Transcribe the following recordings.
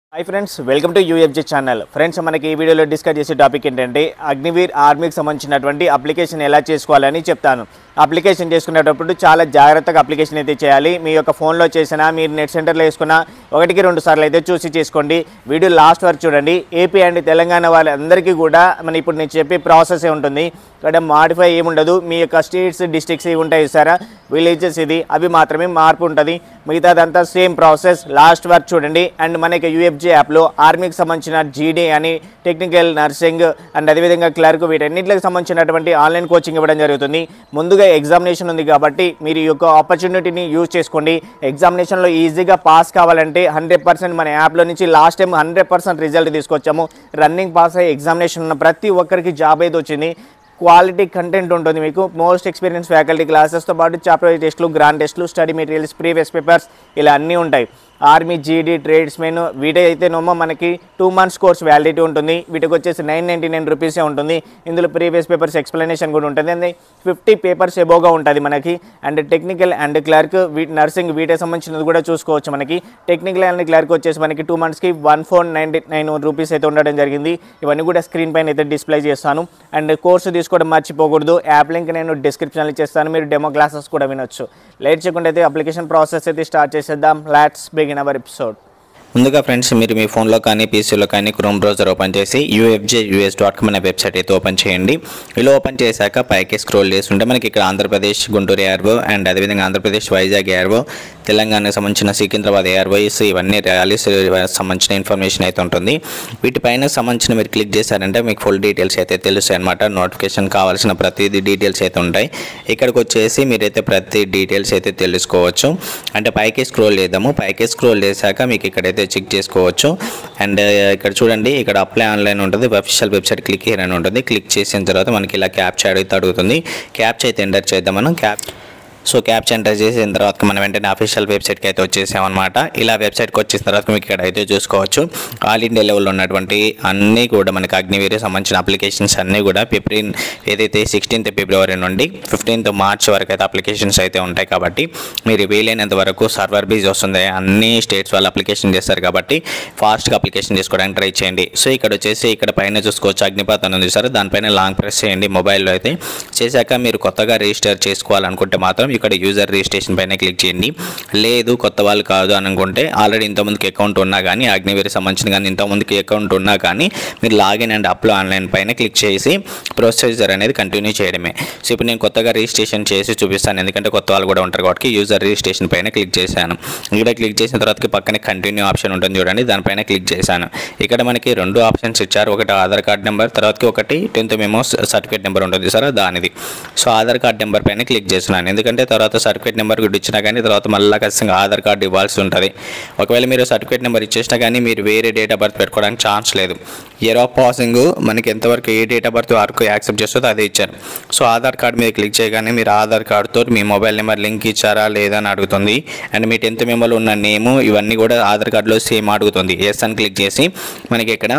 hi friends welcome to UFJ channel friends మనకి ఈ వీడియోలో డిస్కస్ చేసే టాపిక్ ఏంటంటే అగ్నివీర్ ఆర్మీకి సంబంధించినటువంటి అప్లికేషన్ ఎలా చేసుకోవాలని చెప్తాను అప్లికేషన్ చేసుకునేటప్పుడు చాలా జాగ్రత్తగా అప్లికేషన్ అయితే చేయాలి మీ యొక్క ఫోన్లో చేసినా మీరు నెట్ సెంటర్లో వేసుకున్నా ఒకటికి రెండు సార్లు అయితే చూసి చేసుకోండి వీడియో లాస్ట్ వరకు చూడండి ఏపీ అండ్ తెలంగాణ వాళ్ళందరికీ కూడా మన ఇప్పుడు నేను చెప్పే ప్రాసెస్ ఉంటుంది ఇక్కడ మాడిఫై ఏముండదు మీ యొక్క స్టేట్స్ డిస్ట్రిక్ట్స్ ఇవి ఉంటాయి సారా విలేజెస్ ఇది అవి మాత్రమే మార్పు ఉంటుంది మిగతాదంతా సేమ్ ప్రాసెస్ లాస్ట్ వరకు చూడండి అండ్ మనకి యూఎఫ్జే యాప్లో ఆర్మీకి సంబంధించిన జీడీ అని టెక్నికల్ నర్సింగ్ అండ్ అదేవిధంగా క్లర్క్ వీటన్నిటికి సంబంధించినటువంటి ఆన్లైన్ కోచింగ్ ఇవ్వడం జరుగుతుంది ముందుగా ఎగ్జామినేషన్ ఉంది కాబట్టి మీరు ఈ యొక్క ఆపర్చునిటీని యూజ్ చేసుకోండి ఎగ్జామినేషన్లో ఈజీగా పాస్ కావాలంటే హండ్రెడ్ పర్సెంట్ మన యాప్లో నుంచి last time hundred percent result తీసుకొచ్చాము రన్నింగ్ పాస్ అయ్యి ఎగ్జామినేషన్ ఉన్న ప్రతి ఒక్కరికి జాబ్ అయితే వచ్చింది క్వాలిటీ కంటెంట్ ఉంటుంది మీకు మోస్ట్ ఎక్స్పీరియన్స్ ఫ్యాకల్టీ క్లాసెస్తో పాటు చాప్టర్ టెస్ట్లు గ్రాండ్ టెస్ట్లు స్టడీ మెటీరియల్స్ ప్రీవియస్ పేపర్స్ ఇలా అన్నీ ఉంటాయి ఆర్మీ జీడీ ట్రేడ్స్మెన్ వీటి అయితే నొమ్మ మనకి టూ మంత్స్ కోర్స్ వ్యాలిడిటీ ఉంటుంది వీటికి వచ్చేసి నైన్ నైంటీ నైన్ రూపీసే ఉంటుంది ఇందులో ప్రీవియస్ పేపర్స్ ఎక్స్ప్లెనేషన్ కూడా ఉంటుంది అండ్ ఫిఫ్టీ పేపర్స్ ఎబోగా ఉంటుంది మనకి అండ్ టెక్నికల్ అండ్ క్లర్క్ వీటి నర్సింగ్ వీటికి సంబంధించినది కూడా చూసుకోవచ్చు మనకి టెక్నికల్ అండ్ క్లర్క్ వచ్చేసి మనకి టూ మంత్స్కి one four ninety nine rupees అయితే ఉండడం జరిగింది ఇవన్నీ కూడా స్క్రీన్ పైన అయితే డిస్ప్లే చేస్తాను అండ్ కోర్సు తీసుకోవడం మర్చిపోకూడదు యాప్ లింక్ నేను డిస్క్రిప్షన్లో ఇచ్చేస్తాను మీరు డెమో క్లాసెస్ కూడా వినొచ్చు లేట్ చేయకుండా అయితే అప్లికేషన్ ప్రాసెస్ అయితే స్టార్ట్ చేసేద్దాం లాట్స్ బిగిన్ అవర్ ఎపిసోడ్ ముందుగా ఫ్రెండ్స్ మీరు మీ ఫోన్లో కానీ పీసీలో కానీ క్రోమ్ బ్రౌజర్ ఓపెన్ చేసి యూఎఫ్జే యూఎస్ డాట్ కామ్ అనే వెబ్సైట్ అయితే ఓపెన్ చేయండి ఇలా ఓపెన్ చేశాక పైకి స్క్రోల్ చేస్తుంటే మనకి ఇక్కడ ఆంధ్రప్రదేశ్ గుంటూరు ఏఆర్ఓ అండ్ అదేవిధంగా ఆంధ్రప్రదేశ్ వైజాగ్ ఏఆర్ఓ తెలంగాణకు సంబంధించిన సికింద్రాబాద్ ఏఆర్ఓస్ ఇవన్నీ ర్యాలీస్ సంబంధించిన ఇన్ఫర్మేషన్ అయితే ఉంటుంది వీటిపైన సంబంధించిన మీరు క్లిక్ చేశారంటే మీకు ఫుల్ డీటెయిల్స్ అయితే తెలుస్తాయి అనమాట నోటిఫికేషన్ కావాల్సిన ప్రతిదీ డీటెయిల్స్ అయితే ఉంటాయి ఇక్కడికి వచ్చేసి మీరైతే ప్రతి డీటెయిల్స్ అయితే తెలుసుకోవచ్చు అంటే పైకి స్క్రోల్ చేద్దాము పైకి స్క్రోల్ చేశాక మీకు ఇక్కడైతే చెక్ చేసుకోవచ్చు అండ్ ఇక్కడ చూడండి ఇక్కడ అప్లై ఆన్లైన్ ఉంటుంది అఫీషియల్ వెబ్సైట్ క్లిక్ హియర్ అని ఉంటుంది క్లిక్ చేసిన తర్వాత మనకి ఇలా క్యాప్చా అడిగితే అడుగుతుంది క్యాప్చా అయితే ఎంటర్ చేద్దాం మనం క్యాప్ సో క్యాప్చా ఎంటర్ చేసిన తర్వాత మనం వెంటనే అఫీషియల్ వెబ్సైట్కి అయితే వచ్చేసామన్నమాట ఇలా వెబ్సైట్కి వచ్చిన తర్వాత మీకు ఇక్కడ అయితే చూసుకోవచ్చు ఆల్ ఇండియా లెవెల్లో ఉన్నటువంటి అన్నీ కూడా మనకి అగ్నివీర్ సంబంధించిన అప్లికేషన్స్ అన్నీ కూడా ఫిబ్రవరి ఏదైతే సిక్స్టీన్త్ ఫిబ్రవరి నుండి ఫిఫ్టీన్త్ మార్చ్ వరకు అయితే అప్లికేషన్స్ అయితే ఉంటాయి కాబట్టి మీరు వీలైనంత వరకు సర్వర్ బీజ్ వస్తుంది అన్ని స్టేట్స్ వాళ్ళు అప్లికేషన్ చేస్తారు కాబట్టి ఫాస్ట్గా అప్లికేషన్ చేసుకోవడానికి ట్రై చేయండి సో ఇక్కడ వచ్చేసి ఇక్కడ పైన చూసుకోవచ్చు అగ్నిపాత్ అని ఉంది సార్ దానిపైన లాంగ్ ప్రెస్ చేయండి మొబైల్లో అయితే చేశాక మీరు కొత్తగా రిజిస్టర్ చేసుకోవాలనుకుంటే మాత్రం ఇక్కడ యూజర్ రిజిస్ట్రేషన్ పైన క్లిక్ చేయండి లేదు కొత్త వాళ్ళు కాదు అని అనుకుంటే ఆల్రెడీ ఇంతమందికి అకౌంట్ ఉన్నా కానీ అగ్నివేరికి సంబంధించిన కానీ ఇంతమందికి అకౌంట్ ఉన్నా కానీ మీరు లాగిన్ అండ్ అప్లో ఆన్లైన్ పైన క్లిక్ చేసి ప్రొసీజర్ అనేది కంటిన్యూ చేయడమే సో ఇప్పుడు నేను కొత్తగా రిజిస్ట్రేషన్ చేసి చూపిస్తాను ఎందుకంటే కొత్త వాళ్ళు కూడా ఉంటారు కాబట్టి యూజర్ రిజిస్ట్రేషన్ పైన క్లిక్ చేశాను ఇక్కడ క్లిక్ చేసిన తర్వాత పక్కనే కంటిన్యూ ఆప్షన్ ఉంటుంది చూడండి దానిపైన క్లిక్ చేశాను ఇక్కడ మనకి రెండు ఆప్షన్స్ ఇచ్చారు ఒకటి ఆధార్ కార్డ్ నెంబర్ తర్వాతకి ఒకటి టెన్త్ మెమో సర్టిఫికేట్ నెంబర్ ఉంటుంది సార్ దానిది సో ఆధార్ కార్డ్ నెంబర్ పైన క్లిక్ చేస్తున్నాను ఎందుకంటే తర్వాత సర్టిఫికేట్ నెంబర్ కూడా ఇచ్చినా కానీ తర్వాత మళ్ళీ ఖచ్చితంగా ఆధార్ కార్డు ఇవ్వాల్సి ఉంటుంది ఒకవేళ మీరు సర్టిఫికేట్ నెంబర్ ఇచ్చేసినా కానీ మీరు వేరే డేట్ ఆఫ్ బర్త్ పెట్టుకోవడానికి ఛాన్స్ లేదు ఇయర్ ఆఫ్ పాసింగ్ మనకి ఎంతవరకు ఏ డేట్ ఆఫ్ బర్త్ వరకు యాక్సెప్ట్ చేస్తుందో అదే ఇచ్చారు సో ఆధార్ కార్డ్ మీద క్లిక్ చేయగానే మీరు ఆధార్ కార్డుతో మీ మొబైల్ నెంబర్ లింక్ ఇచ్చారా లేదా అని అడుగుతుంది అండ్ మీ టెన్త్ మెమోలో ఉన్న నేము ఇవన్నీ కూడా ఆధార్ కార్డులో సేమ్ అడుగుతుంది ఎస్ అని క్లిక్ చేసి మనకి ఇక్కడ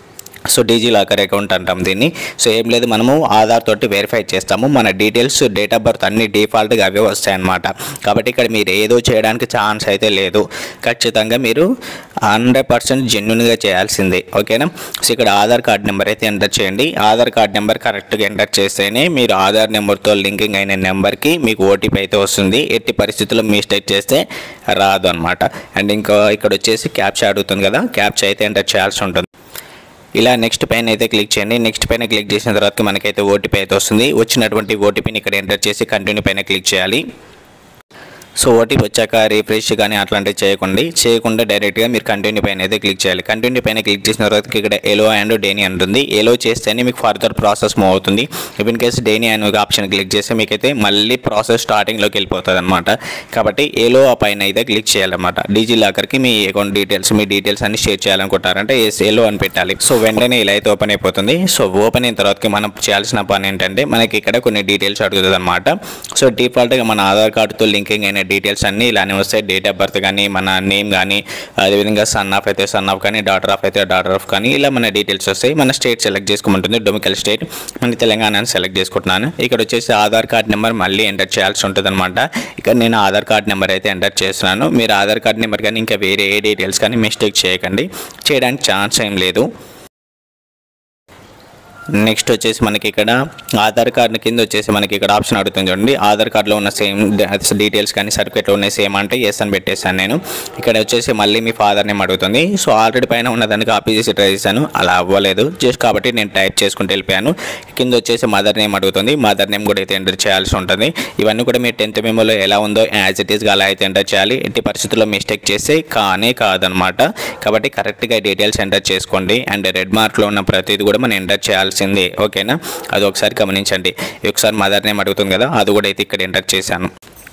సో డీజీ లాకర్ అకౌంట్ అంటాం దీన్ని సో ఏం లేదు మనము ఆధార్ తోటి వెరిఫై చేస్తాము మన డీటెయిల్స్ డేట్ ఆఫ్ బర్త్ అన్ని డిఫాల్ట్గా అవే వస్తాయన్నమాట కాబట్టి ఇక్కడ మీరు ఏదో చేయడానికి ఛాన్స్ అయితే లేదు ఖచ్చితంగా మీరు హండ్రెడ్ పర్సెంట్ జెన్యున్గా చేయాల్సిందే ఓకేనా సో ఇక్కడ ఆధార్ కార్డ్ నెంబర్ అయితే ఎంటర్ చేయండి ఆధార్ కార్డ్ నెంబర్ కరెక్ట్గా ఎంటర్ చేస్తేనే మీరు ఆధార్ నెంబర్తో లింకింగ్ అయిన నెంబర్కి మీకు ఓటీపీ అయితే వస్తుంది ఎట్టి పరిస్థితుల్లో మిస్టేక్ చేస్తే రాదు అనమాట అండ్ ఇంకా ఇక్కడ వచ్చేసి క్యాప్చా అడుగుతుంది కదా క్యాప్చా అయితే ఎంటర్ చేయాల్సి ఉంటుంది ఇలా నెక్స్ట్ పైన అయితే క్లిక్ చేయండి నెక్స్ట్ పైన క్లిక్ చేసిన తర్వాత మనకైతే ఓటీపీ అయితే వస్తుంది వచ్చినటువంటి ఓటీపీని ఇక్కడ ఎంటర్ చేసి కంటిన్యూ పైన క్లిక్ చేయాలి సో ఓటీపీ వచ్చాక రీఫ్రెష్ కానీ అట్లాంటివి చేయకండి చేయకుండా డైరెక్ట్గా మీరు కంటిన్యూ పైన అయితే క్లిక్ చేయాలి కంటిన్యూ పైన క్లిక్ చేసిన తర్వాత ఇక్కడ ఎలో అండ్ డేని ఉంటుంది ఎలో చేస్తేనే మీకు ఫర్దర్ ప్రాసెస్ మూవ్ అవుతుంది ఇన్ కేసు డేని అనే ఒక ఆప్షన్ క్లిక్ చేస్తే మీకైతే మళ్ళీ ప్రాసెస్ స్టార్టింగ్లోకి వెళ్ళిపోతుంది అనమాట కాబట్టి ఎలో ఆ పైన అయితే క్లిక్ చేయాలన్నమాట డీజీ లాకర్కి మీ అకౌంట్ డీటెయిల్స్ మీ డీటెయిల్స్ అన్ని షేర్ చేయాలనుకుంటారంటే ఎస్ ఎలో అని పెట్టాలి సో వెంటనే ఇలా అయితే ఓపెన్ అయిపోతుంది సో ఓపెన్ అయిన తర్వాత మనం చేయాల్సిన పని ఏంటంటే మనకి ఇక్కడ కొన్ని డీటెయిల్స్ అడుగుతుంది అనమాట సో డిఫాల్ట్గా మన ఆధార్ కార్డుతో లింకింగ్ అయిన డీటెయిల్స్ అన్నీ ఇలానే వస్తాయి డేట్ ఆఫ్ బర్త్ కానీ మన నేమ్ కానీ అదేవిధంగా సన్ ఆఫ్ అయితే సన్ ఆఫ్ కానీ డాటర్ ఆఫ్ అయితే డాటర్ ఆఫ్ కానీ ఇలా మన డీటెయిల్స్ వస్తాయి మన స్టేట్ సెలెక్ట్ చేసుకోమంటుంది డొమికల్ స్టేట్ మన తెలంగాణని సెలెక్ట్ చేసుకుంటున్నాను ఇక్కడ వచ్చేసి ఆధార్ కార్డ్ నెంబర్ మళ్ళీ ఎంటర్ చేయాల్సి ఉంటుంది అనమాట ఇక్కడ నేను ఆధార్ కార్డ్ నెంబర్ అయితే ఎంటర్ చేస్తున్నాను మీరు ఆధార్ కార్డ్ నెంబర్ కానీ ఇంకా వేరే ఏ డీటెయిల్స్ కానీ మిస్టేక్ చేయకండి చేయడానికి ఛాన్స్ ఏం లేదు నెక్స్ట్ వచ్చేసి మనకి ఇక్కడ ఆధార్ కార్డు కింద వచ్చేసి మనకి ఇక్కడ ఆప్షన్ అడుగుతుంది చూడండి ఆధార్ కార్డులో ఉన్న సేమ్ డీటెయిల్స్ కానీ సర్టిఫికేట్లో ఉన్నాయి సేమ్ అంటే ఎస్ అని పెట్టేశాను నేను ఇక్కడ వచ్చేసి మళ్ళీ మీ ఫాదర్ నేమ్ అడుగుతుంది సో ఆల్రెడీ పైన ఉన్నదాన్ని కాపీ చేసి ట్రై చేశాను అలా అవ్వలేదు జస్ట్ కాబట్టి నేను టైప్ చేసుకుంటూ వెళ్ళిపోయాను కింద వచ్చేసి మదర్ నేమ్ అడుగుతుంది మదర్ నేమ్ కూడా అయితే ఎంటర్ చేయాల్సి ఉంటుంది ఇవన్నీ కూడా మీరు టెన్త్ మెమోలో ఎలా ఉందో యాజ్ ఇట్ ఈస్గా అలా అయితే ఎంటర్ చేయాలి ఎట్టి పరిస్థితుల్లో మిస్టేక్ చేస్తే కానే కాదనమాట కాబట్టి కరెక్ట్గా డీటెయిల్స్ ఎంటర్ చేసుకోండి అండ్ రెడ్ మార్క్లో ఉన్న ప్రతిదీ కూడా మనం ఎంటర్ చేయాల్సింది ఓకేనా అది ఒకసారి గమనించండి ఒకసారి మదర్ నేమ్ అడుగుతుంది కదా అది కూడా అయితే ఇక్కడ ఎంటర్ చేశాను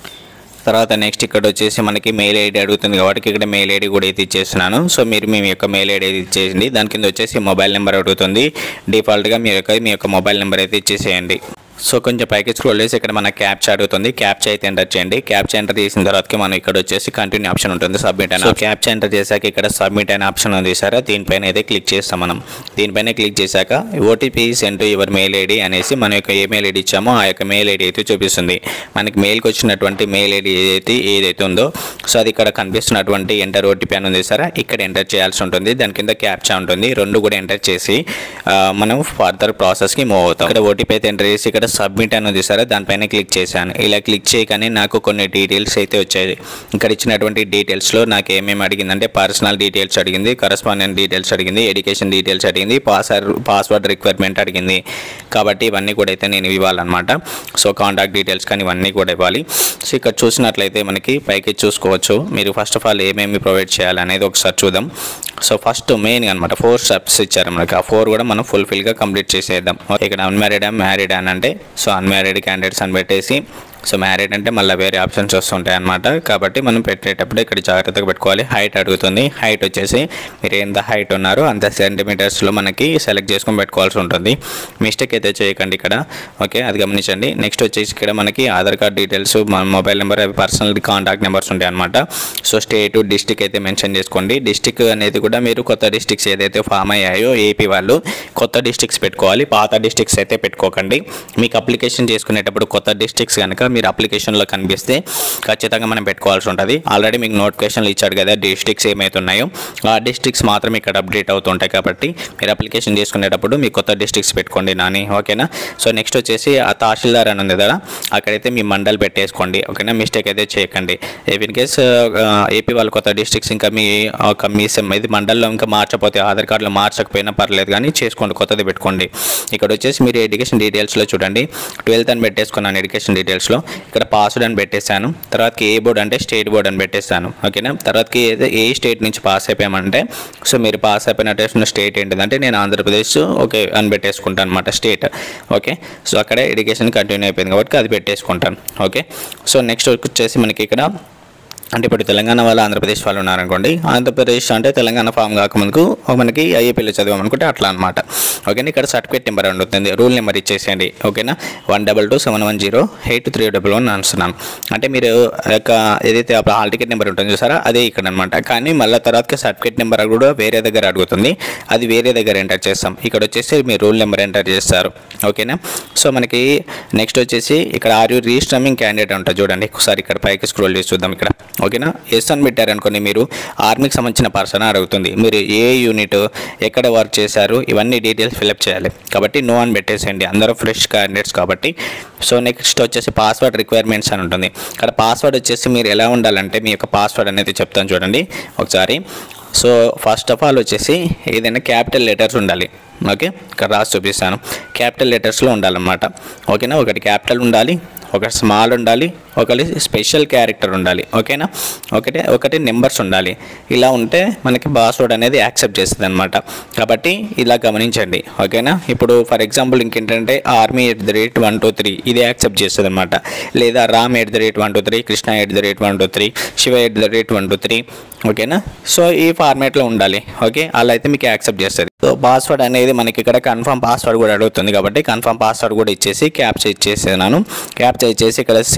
తర్వాత నెక్స్ట్ ఇక్కడ వచ్చేసి మనకి మెయిల్ ఐడి అడుగుతుంది కాబట్టి ఇక్కడ మెయిల్ ఐడి కూడా అయితే ఇచ్చేస్తున్నాను సో మీరు మీ యొక్క మెయిల్ ఐడి అయితే ఇచ్చేసింది దాని కింద వచ్చేసి మొబైల్ నెంబర్ అడుగుతుంది డిఫాల్ట్గా మీ యొక్క మీ యొక్క మొబైల్ నెంబర్ అయితే ఇచ్చేసేయండి సో కొంచెం పైకి స్క్రోల్ చేసి ఇక్కడ మన క్యాప్చా అడుగుతుంది క్యాప్చా అయితే ఎంటర్ చేయండి క్యాప్చా ఎంటర్ చేసిన తర్వాతకి మనం ఇక్కడ వచ్చేసి కంటిన్యూ ఆప్షన్ ఉంటుంది సబ్మిట్ అని క్యాప్చా ఎంటర్ చేశాక ఇక్కడ సబ్మిట్ అనే ఆప్షన్ ఉంది సార్ దీనిపైన అయితే క్లిక్ చేస్తాం మనం దీనిపైన క్లిక్ చేశాక OTP send your mail ID అనేసి మన యొక్క ఏ మెయిల్ ఐడి ఇచ్చామో ఆ యొక్క మెయిల్ ఐడి అయితే చూపిస్తుంది మనకి మెయిల్కి వచ్చినటువంటి మెయిల్ ఐడి ఏదైతే ఏదైతే ఉందో సో అది ఇక్కడ కనిపిస్తున్నటువంటి ఎంటర్ ఓటీపీ అని ఉంది సార్ ఇక్కడ ఎంటర్ చేయాల్సి ఉంటుంది దాని కింద క్యాప్చా ఉంటుంది రెండు కూడా ఎంటర్ చేసి ఆ, మనం ఫర్దర్ ప్రాసెస్కి మూవ్ అవుతాం ఇక్కడ ఓటీపీ అయితే ఎంటర్ చేసి ఇక్కడ సబ్మిట్ అని ఉంది సార్ దానిపైన క్లిక్ చేశాను ఇలా క్లిక్ చేయగానే నాకు కొన్ని డీటెయిల్స్ అయితే వచ్చాయి ఇక్కడ ఇచ్చినటువంటి డీటెయిల్స్లో నాకు ఏమేమి అడిగిందంటే పర్సనల్ డీటెయిల్స్ అడిగింది కరస్పాండెంట్ డీటెయిల్స్ అడిగింది ఎడ్యుకేషన్ డీటెయిల్స్ అడిగింది పాస్వర్ పాస్వర్డ్ రిక్వైర్మెంట్ అడిగింది కాబట్టి ఇవన్నీ కూడా అయితే నేను ఇవ్వాలన్నమాట సో కాంటాక్ట్ డీటెయిల్స్ కానీ ఇవన్నీ కూడా ఇవ్వాలి సో ఇక్కడ చూసినట్లయితే మనకి పైకి చూసుకోవచ్చు మీరు ఫస్ట్ ఆఫ్ ఆల్ ఏమేమి ప్రొవైడ్ చేయాలనేది ఒకసారి చూద్దాం సో ఫస్ట్ మెయిన్ అనమాట ఫోర్ స్టెప్స్ ఇచ్చారు మనకి ఆ ఫోర్ కూడా మనం ఫుల్ఫిల్గా కంప్లీట్ చేసేద్దాం ఓకే, ఇక్కడ అన్మ్యారీడ్ మ్యారీడ్ అని అంటే సో అన్మ్యారీడ్ క్యాండిడేట్స్ అని పెట్టేసి సో మ్యారీడ్ అంటే మళ్ళీ వేరే ఆప్షన్స్ వస్తుంటాయి అనమాట కాబట్టి మనం పెట్టేటప్పుడు ఇక్కడ జాగ్రత్తగా పెట్టుకోవాలి హైట్ అడుగుతుంది హైట్ వచ్చేసి మీరు ఎంత హైట్ ఉన్నారో అంత సెంటీమీటర్స్లో మనకి సెలెక్ట్ చేసుకొని పెట్టుకోవాల్సి ఉంటుంది మిస్టేక్ అయితే చేయకండి ఇక్కడ ఓకే అది గమనించండి నెక్స్ట్ వచ్చేసి ఇక్కడ మనకి ఆధార్ కార్డ్ డీటెయిల్స్ మన మొబైల్ నెంబర్ అవి పర్సనల్ కాంటాక్ట్ నెంబర్స్ ఉంటాయి అనమాట సో స్టేట్ డిస్టిక్ అయితే మెన్షన్ చేసుకోండి డిస్టిక్ అనేది కూడా మీరు కొత్త డిస్టిక్స్ ఏదైతే ఫామ్ అయ్యాయో ఏపీ వాళ్ళు కొత్త డిస్టిక్స్ పెట్టుకోవాలి పాత డిస్టిక్స్ అయితే పెట్టుకోకండి మీకు అప్లికేషన్ చేసుకునేటప్పుడు కొత్త డిస్టిక్స్ కనుక మీరు అప్లికేషన్లో కనిపిస్తే ఖచ్చితంగా మనం పెట్టుకోవాల్సి ఉంటుంది ఆల్రెడీ మీకు నోటిఫికేషన్లు ఇచ్చాడు కదా డిస్టిక్స్ ఏమైతే ఉన్నాయో ఆ డిస్టిక్స్ మాత్రం ఇక్కడ అప్డేట్ అవుతుంటాయి కాబట్టి మీరు అప్లికేషన్ చేసుకునేటప్పుడు మీ కొత్త డిస్టిక్స్ పెట్టుకోండి నాని ఓకేనా సో నెక్స్ట్ వచ్చేసి ఆ తహసీల్దార్ అని ఉంది కదా అక్కడైతే మీ మండల్ పెట్టేసుకోండి ఓకేనా మిస్టేక్ అయితే చేయకండి ఇన్ కేస్ ఏపీ వాళ్ళ కొత్త డిస్ట్రిక్ట్స్ ఇంకా మీ ఒక మీ సెమ్ ఇది మండల్లో ఇంకా మార్చకపోతే ఆధార్ కార్డులో మార్చకపోయినా పర్లేదు కానీ చేసుకోండి కొత్తది పెట్టుకోండి ఇక్కడ వచ్చేసి మీరు ఎడ్యుకేషన్ డీటెయిల్స్లో చూడండి ట్వెల్త్ అని పెట్టేసుకున్నాను ఎడ్యుకేషన్ డీటెయిల్స్లో ఇక్కడ పాస్వర్డ్ అని పెట్టేశాను తర్వాతకి ఏ బోర్డ్ అంటే స్టేట్ బోర్డ్ అని పెట్టేస్తాను ఓకేనా తర్వాతకి ఏదో ఏ స్టేట్ నుంచి పాస్ అయిపోయామంటే సో మీరు పాస్ అయిపోయినట్టు స్టేట్ ఏంటిదంటే నేను ఆంధ్రప్రదేశ్ ఓకే అని పెట్టేసుకుంటాను అనమాట స్టేట్ ఓకే సో అక్కడ ఎడ్యుకేషన్ కంటిన్యూ అయిపోయింది కాబట్టి అది పెట్టేసుకుంటాను ఓకే సో నెక్స్ట్ వచ్చేసి మనకి ఇక్కడ అంటే ఇప్పుడు తెలంగాణ వాళ్ళు ఆంధ్రప్రదేశ్ వాళ్ళు ఉన్నారనుకోండి ఆంధ్రప్రదేశ్ అంటే తెలంగాణ ఫామ్ కాకముందుకు మనకి ఐఏపీలో చదివామనుకుంటే అట్లా అనమాట ఓకేనా ఇక్కడ సర్టిఫికేట్ నెంబర్ అని ఉంటుంది రూల్ నెంబర్ ఇచ్చేసేయండి ఓకేనా one double two seven one zero eight three double one అంటున్నాను అంటే మీరు యొక్క ఏదైతే హాల్ టికెట్ నెంబర్ ఉంటుంది చూసారా అదే ఇక్కడ అనమాట కానీ మళ్ళీ తర్వాతకి సర్టిఫికేట్ నెంబర్ కూడా వేరే దగ్గర అడుగుతుంది అది వేరే దగ్గర ఎంటర్ చేస్తాం ఇక్కడ వచ్చేసి మీ రూల్ నెంబర్ ఎంటర్ చేస్తారు ఓకేనా సో మనకి నెక్స్ట్ వచ్చేసి ఇక్కడ ఆర్ యూ రీస్ట్రమింగ్ క్యాండిడేట్ ఉంటుంది చూడండి ఒకసారి ఇక్కడ పైకి స్క్రోల్ చేసి చూద్దాం ఇక్కడ ఓకేనా ఎస్ అని పెట్టారనుకోండి మీరు ఆర్మీకి సంబంధించిన పర్సన్ అడుగుతుంది మీరు ఏ యూనిట్ ఎక్కడ వర్క్ చేశారు ఇవన్నీ డీటెయిల్స్ ఫిల్అప్ చేయాలి కాబట్టి నో అని పెట్టేసేయండి అందరూ ఫ్రెష్ క్యాండిడేట్స్ కాబట్టి సో నెక్స్ట్ వచ్చేసి పాస్వర్డ్ రిక్వైర్మెంట్స్ అని ఉంటుంది ఇక్కడ పాస్వర్డ్ వచ్చేసి మీరు ఎలా ఉండాలంటే మీ యొక్క పాస్వర్డ్ అనేది చెప్తాను చూడండి ఒకసారి సో ఫస్ట్ ఆఫ్ ఆల్ వచ్చేసి ఏదైనా క్యాపిటల్ లెటర్స్ ఉండాలి ఓకే ఇక్కడ రాసి చూపిస్తాను క్యాపిటల్ లెటర్స్లో ఉండాలన్నమాట ఓకేనా ఒకటి క్యాపిటల్ ఉండాలి ఒకటి స్మాల్ ఉండాలి ఒకటి స్పెషల్ క్యారెక్టర్ ఉండాలి ఓకేనా ఒకటి ఒకటి నెంబర్స్ ఉండాలి ఇలా ఉంటే మనకి పాస్వర్డ్ అనేది యాక్సెప్ట్ చేస్తుంది అనమాట కాబట్టి ఇలా గమనించండి ఓకేనా ఇప్పుడు ఫర్ ఎగ్జాంపుల్ ఇంకేంటంటే army at the rate one two three ఇది యాక్సెప్ట్ చేస్తుంది అనమాట లేదా Ram at the rate one two three Krishna at the rate one two three Shiva at the rate one two three ఓకేనా సో ఈ ఫార్మేట్లో ఉండాలి ఓకే అలా అయితే మీకు యాక్సెప్ట్ చేస్తుంది సో పాస్వర్డ్ అనేది మనకి ఇక్కడ కన్ఫర్మ్ పాస్వర్డ్ కూడా అడుగుతుంది కాబట్టి కన్ఫర్మ్ పాస్వర్డ్ కూడా ఇచ్చేసి క్యాప్చర్ ఇచ్చేసేనాను క్యాప్చర్ ఇచ్చేసి ఇక్కడ సేవ్ ఆప్షన్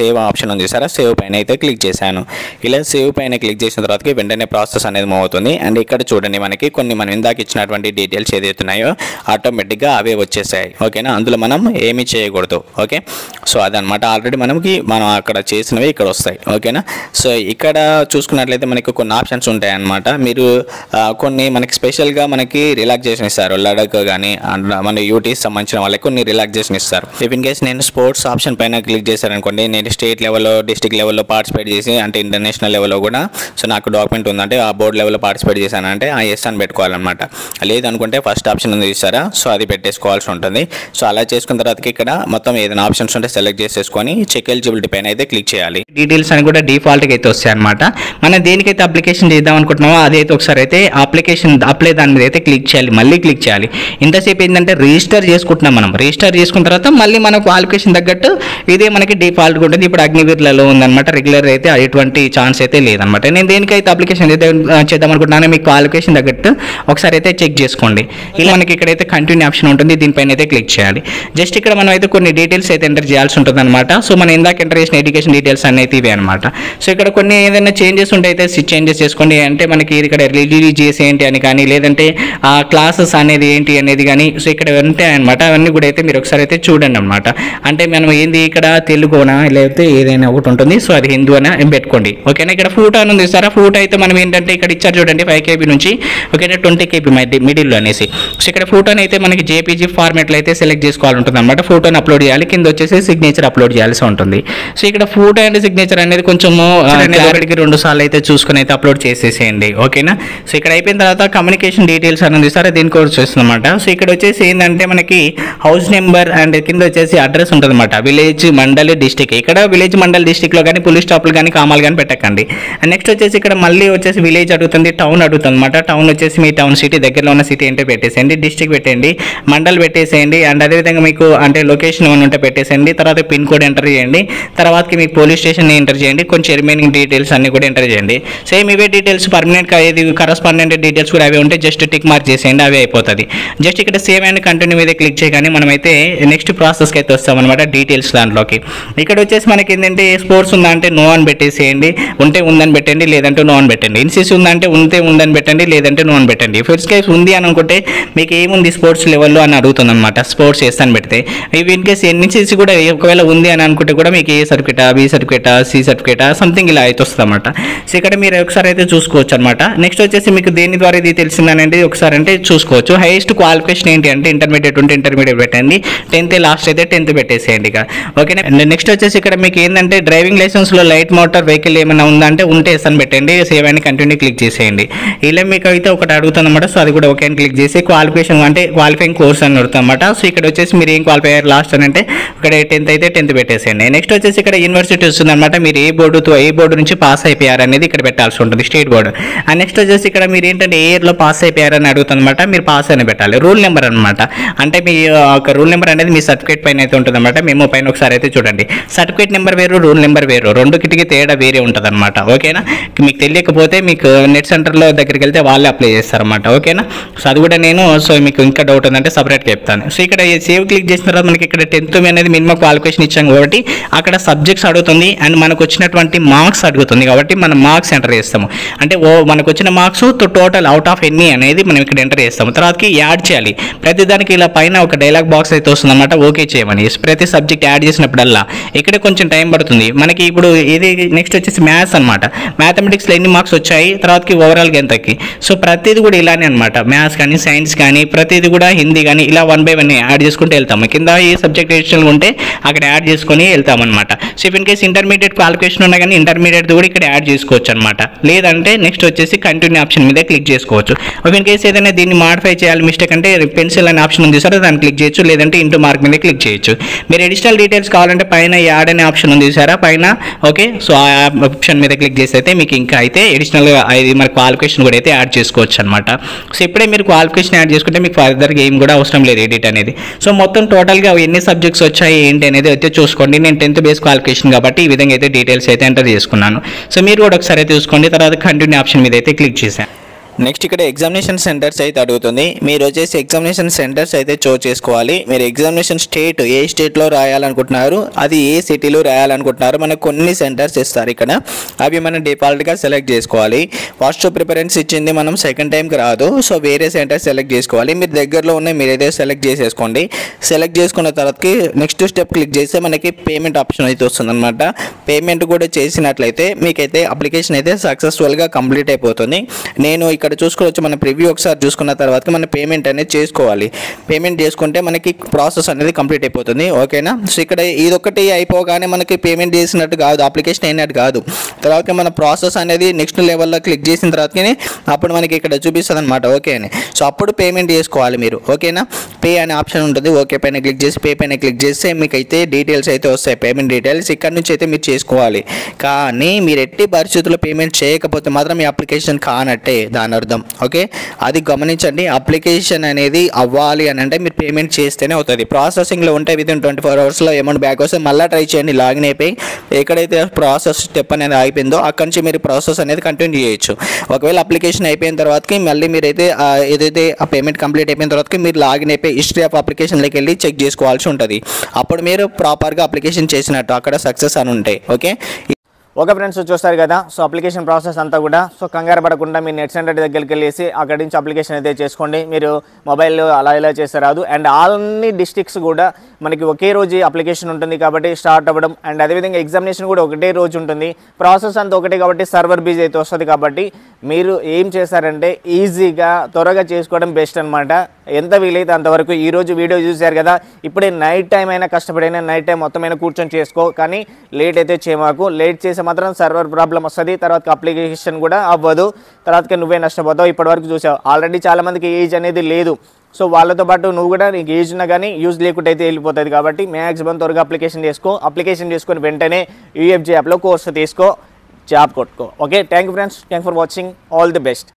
ఆప్షన్ ఉంది సరే సేవ్ పైన అయితే క్లిక్ చేశాను ఇలా సేవ్ పైన క్లిక్ చేసిన తర్వాతకి వెంటనే ప్రాసెస్ అనేది మూవ్ అవుతుంది అండ్ ఇక్కడ చూడండి మనకి కొన్ని మనం ఇందాక ఇచ్చినటువంటి డీటెయిల్స్ ఏదైతే ఉన్నాయో ఆటోమేటిక్గా అవే వచ్చేసాయి ఓకేనా అందులో మనం ఏమీ చేయకూడదు ఓకే సో అదనమాట ఆల్రెడీ మనకి మనం అక్కడ చేసినవి ఇక్కడ వస్తాయి ఓకేనా సో ఇక్కడ చూసుకున్నట్లయితే మనకి కొన్ని ఆప్షన్స్ ఉంటాయి అన్నమాట మీరు ఆ, కొన్ని మనకి స్పెషల్గా మనకి రిలాక్సేషన్ ఇస్తారు లడక్ కానీ మన యూటీస్ సంబంధించిన వాళ్ళకి కొన్ని రిలాక్సేషన్ ఇస్తారు ఇఫ్ ఇన్ కేస్ నేను స్పోర్ట్స్ ఆప్షన్ పైన క్లిక్ చేశారనుకోండి నేను స్టేట్ లెవెల్లో డిస్టిక్ లెవెల్లో పార్టిసిపేట్ చేసి అంటే ఇంటర్నేషనల్ లెవెల్లో కూడా సో నాకు డాక్యుమెంట్ ఉందంటే ఆ బోర్డు లెవెల్లో పార్టిసిపేట్ చేశానంటే ఆ ఎస్ అని పెట్టుకోవాలన్నమాట లేదనుకుంటే ఫస్ట్ ఆప్షన్ ఉంది చూసారా సో అది పెట్టేసుకోవాల్సి ఉంటుంది సో అలా చేసుకున్న తర్వాతకి ఇక్కడ మొత్తం ఏదైనా ఆప్షన్స్ ఉంటే సెలెక్ట్ చేసేసుకొని చెక్ ఎలిజిబిలిటీ పైన అయితే క్లిక్ చేయాలి డీటెయిల్స్ అని కూడా డిఫాల్ట్గా అయితే వస్తాయి అనమాట మనం దేనికైతే అప్లికేషన్ చేద్దాం అనుకుంటున్నామో అదైతే ఒకసారి అయితే అప్లికేషన్ అప్లై దాని మీద అయితే క్లిక్ చేయాలి మళ్ళీ క్లిక్ చేయాలి ఇంతసేపు ఏంటంటే రిజిస్టర్ చేసుకుంటున్నాం మనం రిజిస్టర్ చేసుకున్న తర్వాత మళ్ళీ మన క్వాలిఫికేషన్ తగ్గట్టు ఇదే మనకి డిఫాల్ట్గా ఉంటుంది ఇప్పుడు అగ్నివీర్లలో ఉందన్నమాట రెగ్యులర్ అయితే ఎటువంటి ఛాన్స్ అయితే లేదనమాట నేను దేనికైతే అప్లికేషన్ అయితే ఆ, చేద్దాం అనుకుంటున్నానో మీ క్వాలిఫికేషన్ తగ్గట్టు ఒకసారి అయితే చెక్ చేసుకోండి ఇలా మనకి ఇక్కడైతే కంటిన్యూ ఆప్షన్ ఉంటుంది దీనిపైన అయితే క్లిక్ చేయాలి జస్ట్ ఇక్కడ మనం అయితే కొన్ని డీటెయిల్స్ అయితే ఎంటర్ చేయాల్సి ఉంటుంది అనమాట సో మనం ఇందాక ఎంటర్ చేసిన ఎడ్యుకేషన్ డీటెయిల్స్ అనేది ఇవే అనమాట సో ఇక్కడ కొన్ని ఏదైనా చేంజెస్ ఉంటే అయితే చేంజెస్ చేసుకోండి అంటే మనకి ఇక్కడ రిలీజియస్ ఏంటి అని కానీ లేదంటే ఆ క్లాసెస్ అనేది ఏంటి అనేది కానీ సో ఇక్కడ ఉంటాయి అనమాట అవన్నీ కూడా అయితే మీరు ఒకసారి అయితే చూడండి అనమాట అంటే మనం ఏంది ఇక్కడ తెలుగునా లేకపోతే ఏదైనా ఒకటి ఉంటుంది సో అది హిందూ అని పెట్టుకోండి ఓకేనా ఇక్కడ ఫోటో అని ఉంది సార్ ఫోటో అయితే మనం ఏంటంటే ఇక్కడ ఇచ్చారు చూడండి ఫైవ్ కేబీ నుంచి ఓకేనా ట్వంటీ కేబీ మిడిల్లో అనేసి సో ఇక్కడ ఫోటోని అయితే మనకి జేపీజీ ఫార్మేట్లో అయితే సెలెక్ట్ చేసుకోవాలంటుంది అనమాట ఫోటోని అప్లోడ్ చేయాలి కింద వచ్చేసి సిగ్నేచర్ అప్లోడ్ చేయాల్సి ఉంటుంది సో ఇక్కడ ఫోటో అండ్ సిగ్నేచర్ అనేది కొంచెము ఒకటికి రెండు సార్లు అయితే చూసుకుని అయితే అప్లోడ్ చేసేసేయండి ఓకేనా సో ఇక్కడ అయిపోయిన తర్వాత కమ్యూనికేషన్ డీటెయిల్స్ అని ఉంది సార్ దీని కోర్స్ వస్తుందన్నమాట సో ఇక్కడ వచ్చేసి ఏంటంటే మనకి హౌస్ నెంబర్ అండ్ కింద వచ్చేసి అడ్రస్ ఉంటుంది అనమాట విలేజ్ మండల్ డిస్టిక్ ఇక్కడ విలేజ్ మండల్ డిస్టిక్ లో కానీ పోలీస్ స్టాప్లు కానీ కామాలు కానీ పెట్టకండి అండ్ నెక్స్ట్ వచ్చేసి ఇక్కడ మళ్ళీ వచ్చేసి విలేజ్ అడుగుతుంది టౌన్ అడుగుతుంది అనమాట టౌన్ వచ్చేసి మీ టౌన్ సిటీ దగ్గరలో ఉన్న సిటీ ఏంటో పెట్టేసేయండి డిస్టిక్ పెట్టండి మండల్ పెట్టేసేయండి అండ్ అదేవిధంగా మీకు అంటే లొకేషన్ ఏమైనా ఉంటే పెట్టేసేయండి తర్వాత పిన్ కోడ్ ఎంటర్ చేయండి తర్వాతకి మీకు పోలీస్ స్టేషన్ ఎంటర్ చేయండి కొంచెం రిమైనింగ్ డీటెయిల్స్ అన్ని కూడా ఎంటర్ చేయండి సేమ్ ఇవే డీటెయిల్స్ పర్మనెంట్ ఇది కరస్పాండెంట్ డీటెయిల్స్ కూడా అవి ఉంటే జస్ట్ టిక్ మార్క్ చేసేయండి అవే అయిపోతుంది జస్ట్ ఇక్కడ సేవ్ అండ్ కంటిన్యూ మీద క్లిక్ చేయగానే మనమైతే నెక్స్ట్ ప్రాసెస్కి అయితే వస్తాం అనమాట డీటెయిల్స్ దాంట్లోకి ఇక్కడ వచ్చేసి మనకి ఏంటంటే స్పోర్ట్స్ ఉందా అంటే నో అని పెట్టేసేయండి ఉంటే ఉందని పెట్టండి లేదంటే నో అని పెట్టండి ఇన్సీసీ ఉందంటే ఉంటే ఉందని పెట్టండి లేదంటే నో అని పెట్టండి ఫస్ట్ కేస్ ఉంది అని అనుకుంటే మీకు ఏముంది స్పోర్ట్స్ లెవెల్లో అని అడుగుతుంది అనమాట స్పోర్ట్స్ చేస్తాను పెడితే ఇవి ఇన్ కేస్ ఎన్సీసీ కూడా ఒకవేళ ఉంది అని అనుకుంటే కూడా మీకు ఏ సర్టిఫికేటా బి సర్టిఫికేటా సి సర్టిఫికేటా సంథింగ్ ఇలా అయితే వస్తుంది అనమాట సో ఇక్కడ మీరు ఒకసారి అయితే చూసుకోవచ్చు అనమాట నెక్స్ట్ వచ్చేసి మీకు దేని ద్వారా ఇది తెలిసిందనేది ఒకసారి అంటే చూసుకోవచ్చు హైయెస్ట్ క్వాలిఫికేషన్ ఏంటి అంటే ఇంటర్మీడియట్ ఉంటే ఇంటర్మీడియట్ పెట్టండి టెన్త్ లాస్ట్ అయితే టెన్త్ పెట్టేసేయండి ఇక ఓకేనా నెక్స్ట్ వచ్చేసి ఇక్కడ మీకు ఏంటంటే డ్రైవింగ్ లైసెన్స్ లో లైట్ మోటార్ వెహికల్ ఏమైనా ఉందంటే ఉంటే ఎస్ అని పెట్టండి సేవ్ అని కంటిన్యూ క్లిక్ చేసేయండి ఇలా మీకు అయితే ఒకటి అడుగుతుంది అనమాట సో అది కూడా ఓకే అని క్లిక్ చేసి క్వాలిఫికేషన్ అంటే క్వాలిఫైయింగ్ కోర్స్ అని అడుగుతుంది అనమాట సో ఇక్కడ వచ్చేసి మీరు ఏం క్వాలిఫై అయ్యారు లాస్ట్ అని అంటే ఇక్కడ టెన్త్ అయితే టెన్త్ పెట్టేసేయండి నెక్స్ట్ వచ్చేసి ఇక్కడ యూనివర్సిటీ వస్తుంది అనమాట మీరు ఏ బోర్డుతో ఏ బోర్డు నుంచి పాస్ అయిపోయారు అనేది ఇక్కడ పెట్టాల్సి ఉంటుంది స్టేట్ బోర్డు అండ్ నెక్స్ట్ వచ్చేసి ఇక్కడ మీరు ఏంటంటే ఏ ఇయర్లో పాస్ అయిపోయారని అడుగుతుంది అనమాట మీరు పాస్ అని పెట్టాలి రూల్ నెంబర్ అనమాట అంటే మీ ఆ, ఒక రూల్ నెంబర్ అనేది మీ సర్టిఫికేట్ పైన అయితే ఉంటుంది అనమాట మేము పైన ఒకసారి అయితే చూడండి సర్టిఫికేట్ నెంబర్ వేరు రూల్ నెంబర్ వేరు రెండుకిటికి తేడా వేరే ఉంటుంది అనమాట ఓకేనా మీకు తెలియకపోతే మీకు నెట్ సెంటర్లో దగ్గరికి వెళ్తే వాళ్ళే అప్లై చేస్తారన్నమాట ఓకేనా సో అది కూడా నేను సో మీకు ఇంకా డౌట్ ఉందంటే సపరేట్గా చెప్తాను సో ఇక్కడ సేవ్ క్లిక్ చేసిన తర్వాత మనకి ఇక్కడ టెన్త్ అనేది మినిమం క్వాలిఫికేషన్ ఇచ్చాం కాబట్టి అక్కడ సబ్జెక్ట్స్ అడుగుతుంది అండ్ మనకు వచ్చినటువంటి మార్క్స్ అడుగుతుంది కాబట్టి మనం మార్క్స్ ఎంటర్ చేస్తాము అంటే ఓ మనకు వచ్చిన మార్క్స్ టోటల్ అవుట్ ఆఫ్ ఎన్ని అనేది మనం ఇక్కడ ఎంటర్ చేస్తాము తర్వాతకి యాడ్ చేయాలి ప్రతి దానికి ఇలా పైన ఒక డైలాగ్ బాక్స్ అయితే వస్తుంది అనమాట ఓకే చేయమని ప్రతి సబ్జెక్ట్ యాడ్ చేసినప్పుడల్లా ఇక్కడ కొంచెం టైం పడుతుంది మనకి ఇప్పుడు ఇది నెక్స్ట్ వచ్చేసి మ్యాథ్స్ అనమాట మ్యాథమెటిక్స్లో ఎన్ని మార్క్స్ వచ్చాయి తర్వాతకి ఓవరాల్గా ఎంతకి సో ప్రతిది కూడా ఇలానే అనమాట మ్యాథ్స్ కానీ సైన్స్ కానీ ప్రతిది కూడా హిందీ కానీ ఇలా వన్ బై వన్ యాడ్ చేసుకుంటూ వెళ్తాము కింద ఏ సబ్జెక్ట్ ఎడిషనల్ ఉంటే అక్కడ యాడ్ చేసుకొని వెళ్తాం అనమాట so if in case intermediate qualification ఉన్నా కానీ ఇంటర్మీడియట్ కూడా ఇక్కడ యాడ్ చేసుకోవచ్చు అనమాట లేదంటే నెక్స్ట్ వచ్చేసి కంటిన్యూ ఆప్షన్ మీద క్లిక్ చేసుకోవచ్చు ఇఫ్ ఇన్ కేస్ ఏదైనా దీన్ని మాడిఫై చేయాలి మిస్టేక్ అంటే పెన్సిల్ అనే ఆప్షన్ ఉంది సార్ దాన్ని క్లిక్ చేయొచ్చు లేదంటే ఇంటూ మార్క్ మీద క్లిక్ చేయొచ్చు మీరు అడిషనల్ డీటెయిల్స్ కావాలంటే పైన యాడ్ అనే ఆప్షన్ ఉంది సారా పైన ఓకే సో ఆ ఆప్షన్ మీద క్లిక్ చేసి అయితే మీకు ఇంకా అయితే అడిషనల్ ఇది మరి క్వాలిఫికేషన్ కూడా అయితే యాడ్ చేసుకోవచ్చు అనమాట సో ఇప్పుడే మీరు క్వాలిఫికేషన్ యాడ్ చేసుకుంటే మీకు ఫర్దర్గా ఏం కూడా అవసరం లేదు ఎడిట్ అనేది సో మొత్తం టోటల్గా ఎన్ని సబ్జెక్ట్స్ వచ్చాయి ఏంటి అనేది అయితే చూసుకోండి నేను టెన్త్ బేస్ క్వాలిఫికేషన్ కాబట్టి ఈ విధంగా అయితే డీటెయిల్స్ అయితే ఎంటర్ చేసుకున్నాను సో మీరు కూడా ఒకసారి అయితే చూసుకోండి తర్వాత కంటిన్యూ ఆప్షన్ మీద అయితే క్లిక్ చేశాను నెక్స్ట్ ఇక్కడ ఎగ్జామినేషన్ సెంటర్స్ అయితే అడుగుతుంది మీరు వచ్చేసి ఎగ్జామినేషన్ సెంటర్స్ అయితే చోజ్ చేసుకోవాలి మీరు ఎగ్జామినేషన్ స్టేట్ ఏ స్టేట్లో రాయాలనుకుంటున్నారు అది ఏ సిటీలో రాయాలనుకుంటున్నారు మనకు కొన్ని సెంటర్స్ ఇస్తారు ఇక్కడ అవి మనం డిఫాల్ట్గా సెలెక్ట్ చేసుకోవాలి ఫస్ట్ ప్రిఫరెన్స్ ఇచ్చింది మనం సెకండ్ టైంకి రాదు సో వేరే సెంటర్ సెలెక్ట్ చేసుకోవాలి మీరు దగ్గరలో ఉన్న మీరు ఏదో సెలెక్ట్ చేసేసుకోండి సెలెక్ట్ చేసుకున్న తర్వాతకి నెక్స్ట్ స్టెప్ క్లిక్ చేస్తే మనకి పేమెంట్ ఆప్షన్ అయితే వస్తుంది అనమాట పేమెంట్ కూడా చేసినట్లయితే మీకైతే అప్లికేషన్ అయితే సక్సెస్ఫుల్గా కంప్లీట్ అయిపోతుంది నేను ఇక్కడ చూసుకోవచ్చు మన ప్రివ్యూ ఒకసారి చూసుకున్న తర్వాత మన పేమెంట్ అనేది చేసుకోవాలి పేమెంట్ చేసుకుంటే మనకి ప్రాసెస్ అనేది కంప్లీట్ అయిపోతుంది ఓకేనా సో ఇక్కడ ఇదొకటి అయిపోగానే మనకి పేమెంట్ చేసినట్టు కాదు అప్లికేషన్ అయినట్టు కాదు తర్వాత మన ప్రాసెస్ అనేది నెక్స్ట్ లెవెల్లో క్లిక్ చేసిన తర్వాతకి అప్పుడు మనకి ఇక్కడ చూపిస్తుంది అనమాట ఓకే అని సో అప్పుడు పేమెంట్ చేసుకోవాలి మీరు ఓకేనా పే అనే ఆప్షన్ ఉంటుంది ఓకే పైన క్లిక్ చేసి పే పైన క్లిక్ చేస్తే మీకు అయితే డీటెయిల్స్ అయితే వస్తాయి పేమెంట్ డీటెయిల్స్ ఇక్కడ నుంచి అయితే మీరు చేసుకోవాలి కానీ మీరు ఎట్టి పరిస్థితుల్లో పేమెంట్ చేయకపోతే మాత్రం మీ అప్లికేషన్ కానట్టే దాని అర్థం ఓకే అది గమనించండి అప్లికేషన్ అనేది అవ్వాలి అని అంటే మీరు పేమెంట్ చేస్తేనే అవుతుంది ప్రాసెసింగ్లో ఉంటే విదిన్ ట్వంటీ ఫోర్ అవర్స్లో అమౌంట్ బ్యాక్ వస్తే మళ్ళీ ట్రై చేయండి లాగిన్ అయిపోయి ఎక్కడైతే ప్రాసెస్ స్టెప్ అనేది అయిపోయిందో అక్కడి నుంచి మీరు ప్రాసెస్ అనేది కంటిన్యూ చేయొచ్చు ఒకవేళ అప్లికేషన్ అయిపోయిన తర్వాతకి మళ్ళీ మీరైతే ఆ ఏదైతే ఆ పేమెంట్ కంప్లీట్ అయిపోయిన తర్వాతకి మీరు లాగిన్ అయిపోయి హిస్టరీ ఆఫ్ అప్లికేషన్లోకి వెళ్ళి చెక్ చేసుకోవాల్సి ఉంటుంది అప్పుడు మీరు ప్రాపర్గా అప్లికేషన్ చేసినట్టు అక్కడ సక్సెస్ అని ఉంటాయి ఓకే ఓకే ఫ్రెండ్స్ చూస్తారు కదా సో అప్లికేషన్ ప్రాసెస్ అంతా కూడా సో కంగారు పడకుండా మీ నెట్ సెంటర్ దగ్గరికి వెళ్ళేసి అక్కడి నుంచి అప్లికేషన్ అయితే చేసుకోండి మీరు మొబైల్ అలా ఇలా చేస్తే రాదు అండ్ అన్ని డిస్ట్రిక్ట్స్ కూడా మనకి ఒకే రోజు అప్లికేషన్ ఉంటుంది కాబట్టి స్టార్ట్ అవ్వడం అండ్ అదేవిధంగా ఎగ్జామినేషన్ కూడా ఒకటే రోజు ఉంటుంది ప్రాసెస్ అంతా ఒకటే కాబట్టి సర్వర్ బిజీ అయితే వస్తుంది కాబట్టి మీరు ఏం చేస్తారంటే ఈజీగా త్వరగా చేసుకోవడం బెస్ట్ అనమాట ఎంత వీలైతే అంతవరకు ఈ రోజు వీడియో చూశారు కదా ఇప్పుడే నైట్ టైం అయినా కష్టపడైనా నైట్ టైం మొత్తమైనా కూర్చొని చేసుకో కానీ లేట్ అయితే చేయమాకు లేట్ చేస్తే మాత్రం సర్వర్ ప్రాబ్లం వస్తుంది తర్వాత అప్లికేషన్ కూడా అవ్వదు తర్వాత నువ్వే నష్టపోతావు ఇప్పటివరకు చూసావు ఆల్రెడీ చాలా మందికి ఏజ్ అనేది లేదు సో వాళ్ళతో పాటు నువ్వు కూడా నీకు ఏజ్ ఉన్నా కానీ యూజ్ లేకుండా అయితే వెళ్ళిపోతుంది కాబట్టి మ్యాక్సిమం త్వరగా అప్లికేషన్ చేసుకో అప్లికేషన్ చేసుకొని వెంటనే యూఎఫ్జే యాప్లో కోర్స్ తీసుకో జాబ్ కొట్టుకో okay thank you friends thank for watching all the best